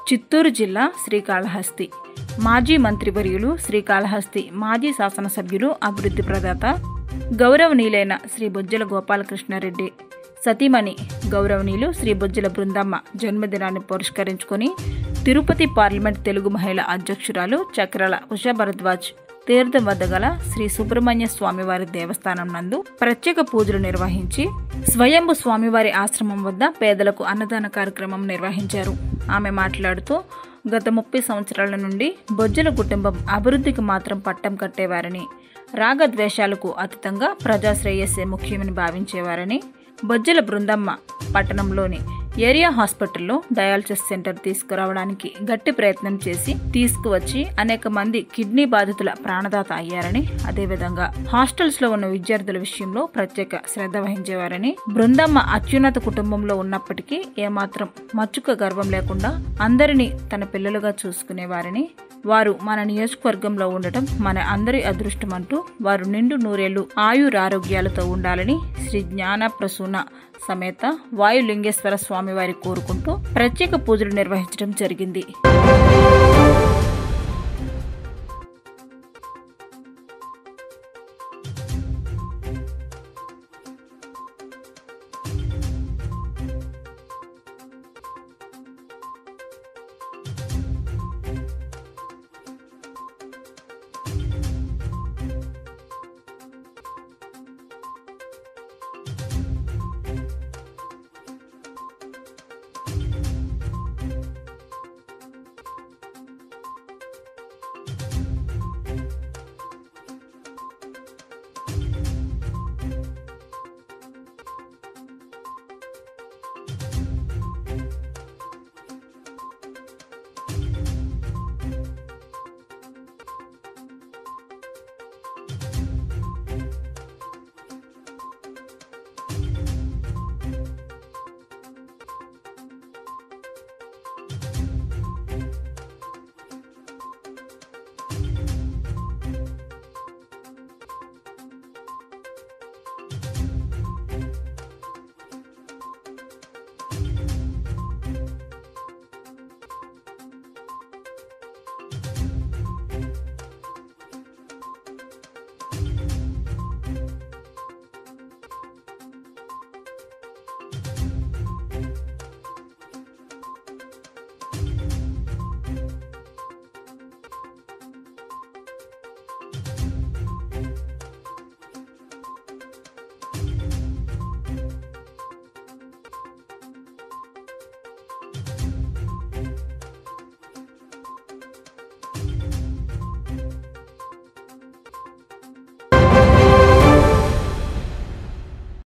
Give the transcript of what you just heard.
చిత్తూరు జిల్లా శ్రీకాళహస్తి మాజీ మంత్రివర్యులు శ్రీకాళహస్తి మాజీ శాసనసభ్యులు అభివృద్ధి ప్రదాత గౌరవనీయులైన శ్రీ బొజ్జల గోపాలకృష్ణారెడ్డి సతీమణి గౌరవనీయులు శ్రీ బొజ్జల బృందమ్మ జన్మదినాన్ని పురస్కరించుకొని తిరుపతి పార్లమెంట్ తెలుగు మహిళా అధ్యక్షురాలు చక్రాల ఉషా భరద్వాజ్ తీర్థం వద్ద గల శ్రీ సుబ్రహ్మణ్య స్వామివారి దేవస్థానం నందు ప్రత్యేక పూజలు నిర్వహించి స్వయంభు స్వామివారి ఆశ్రమం వద్ద పేదలకు అన్నదాన కార్యక్రమం నిర్వహించారు ఆమె మాట్లాడుతూ గత ముప్పై సంవత్సరాల నుండి బొజ్జల కుటుంబం అభివృద్ధికి మాత్రం పట్టం కట్టేవారని రాగద్వేషాలకు అతీతంగా ప్రజాశ్రేయస్సే ముఖ్యమని భావించేవారని బొజ్జల బృందమ్మ పట్టణంలోని ఏరియా హాస్పిటల్లో డయాలసిస్ సెంటర్ తీసుకురావడానికి గట్టి ప్రయత్నం చేసి తీసుకువచ్చి అనేక మంది కిడ్నీ బాధితుల ప్రాణదాత అయ్యారని అదేవిధంగా హాస్టల్స్ లో ఉన్న విద్యార్థుల విషయంలో ప్రత్యేక శ్రద్ధ వహించేవారని బృందమ్మ అత్యున్నత కుటుంబంలో ఉన్నప్పటికీ ఏమాత్రం మచ్చుక గర్వం లేకుండా అందరినీ తన పిల్లలుగా చూసుకునేవారని వారు మన నియోజకవర్గంలో ఉండటం మన అందరి అదృష్టం అంటూ వారు నిండు నూరేళ్లు ఆయురారోగ్యాలతో ఉండాలని శ్రీ జ్ఞాన ప్రసూన సమేత వాయులింగేశ్వర స్వామి వారి కోరుకుంటూ ప్రత్యేక పూజలు నిర్వహించడం జరిగింది